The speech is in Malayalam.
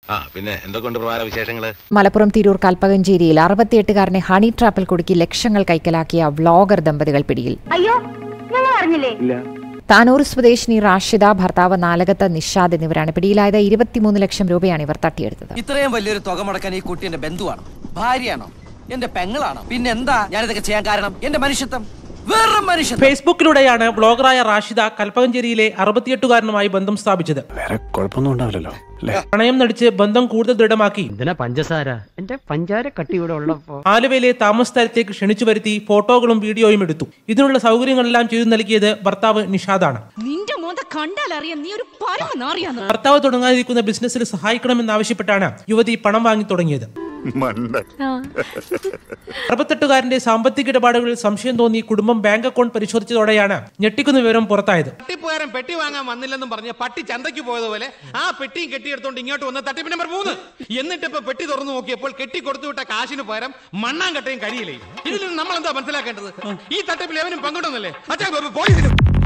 ആ പിന്നെ എന്തൊക്കെയുണ്ട് പ്രധാന വിശേഷങ്ങള് മലപ്പുറം തിരൂർ കൽപ്പകഞ്ചേരിയിൽ അറുപത്തിയെട്ടുകാരനെ ഹണി ട്രാപ്പിൽ കുടുക്കി ലക്ഷങ്ങൾ കൈക്കലാക്കിയ വ്ളോഗർ ദമ്പതികൾ പിടിയിൽ അയ്യോ ഞങ്ങൾ അറിഞ്ഞില്ലേ താനൂർ സ്വദേശിനി റാഷിദ ഭർത്താവ് നാലകത്ത് നിഷാദ് എന്നിവരാണ് പിടിയിലായത് ഇരുപത്തിമൂന്ന് ലക്ഷം രൂപയാണ് ഇവർ തട്ടിയെടുത്തത് ഇത്രയും വലിയൊരു തുക മുടക്കാൻ ഈ കുട്ടി എന്റെ ബന്ധുവാണോ ഭാര്യയാണോ എന്റെ പെങ്ങളാണോ പിന്നെന്താ ഞാനിതൊക്കെ ചെയ്യാൻ കാരണം എന്റെ മനുഷ്യത്വം വേറെ മനുഷ്യത്വം ഫേസ്ബുക്കിലൂടെയാണ് ബ്ലോഗറായ റാഷിദ കൽപ്പകഞ്ചേരിയിലെ അറുപത്തിയെട്ടുകാരനുമായി ബന്ധം സ്ഥാപിച്ചത് വേറെ കുഴപ്പമൊന്നും ഉണ്ടാവില്ലല്ലോ അല്ലേ പ്രണയം നടിച്ച് ബന്ധം കൂടുതൽ ദൃഢമാക്കി എന്തിനാ പഞ്ചസാര എന്റെ പഞ്ചാര കട്ടി ഇവിടെ ഉള്ളപ്പോ ആലുവയിലെ താമസ സ്ഥലത്തേക്ക് ക്ഷണിച്ചു വരുത്തി ഫോട്ടോകളും വീഡിയോയും എടുത്തു ഇതിനുള്ള സൗകര്യങ്ങളെല്ലാം ചെയ്തു നൽകിയത് ഭർത്താവ് നിഷാദാണ് നിന്റെ മോന്ത കണ്ടാലറിയാം നീ ഒരു പരമ നാറിയാന്ന് ഭർത്താവ് തുടങ്ങാതിരിക്കുന്ന ബിസിനസ്സിൽ സഹായിക്കണമെന്നാവശ്യപ്പെട്ടാണ് യുവതി പണം വാങ്ങി തുടങ്ങിയത് അറുപത്തെട്ടുകാരന്റെ സാമ്പത്തിക ഇടപാടുകളിൽ സംശയം തോന്നി കുടുംബം ബാങ്ക് അക്കൗണ്ട് പരിശോധിച്ചതോടെയാണ് ഞെട്ടിക്കുന്ന വിവരം പുറത്തായത് തട്ടിപ്പുകാരൻ പെട്ടി വാങ്ങാൻ വന്നില്ലെന്നും പറഞ്ഞ് പട്ടി ചന്തയ്ക്ക് പോയതുപോലെ ആ പെട്ടിയും കെട്ടിയെടുത്തോണ്ട് ഇങ്ങോട്ട് വന്ന് തട്ടിപ്പ് നമ്പർ മൂന്ന് എന്നിട്ട് ഇപ്പൊ പെട്ടി തുറന്നു നോക്കിയപ്പോൾ കെട്ടി കൊടുത്തു വിട്ട കാശിന് പകരം മണ്ണാങ്കട്ടയും കരിയിലേ ഇതിൽ നിന്ന് നമ്മൾ എന്താ മനസ്സിലാക്കേണ്ടത് ഈ തട്ടിപ്പിൽ എവനും പങ്കിടുന്നില്ലേ അച്ഛാ പോലീസിനും